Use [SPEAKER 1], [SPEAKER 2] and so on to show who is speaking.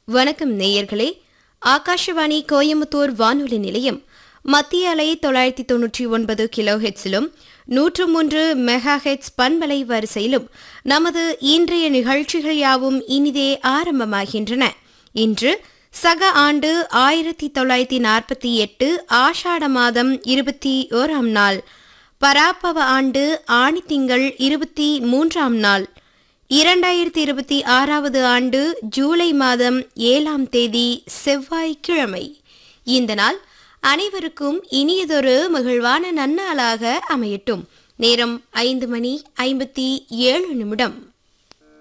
[SPEAKER 1] வணக்கம் நேயர்களே ஆகாஷவாணி கோயம்புத்தூர் வானொலி நிலையம் மத்திய அலை தொள்ளாயிரத்தி தொன்னூற்றி ஒன்பது கிலோ ஹெட்ஸிலும் நூற்று மூன்று மெகா ஹெட்ஸ் பண்பலை வரிசையிலும் நமது இன்றைய நிகழ்ச்சிகள் யாவும் இனிதே ஆரம்பமாகின்றன இன்று சக ஆண்டு ஆயிரத்தி தொள்ளாயிரத்தி நாற்பத்தி எட்டு ஆஷாட மாதம் இருபத்தி ஓராம் நாள் பராப்பவ ஆண்டு ஆணி திங்கள் இருபத்தி மூன்றாம் நாள் இரண்டாயிரத்தி இருபத்தி ஆறாவது ஆண்டு ஜூலை மாதம் ஏழாம் தேதி செவ்வாய்க்கிழமை இந்த நாள் அனைவருக்கும் இனியதொரு மகிழ்வான நன்னாளாக அமையட்டும் நேரம் ஐந்து மணி ஐம்பத்தி ஏழு நிமிடம்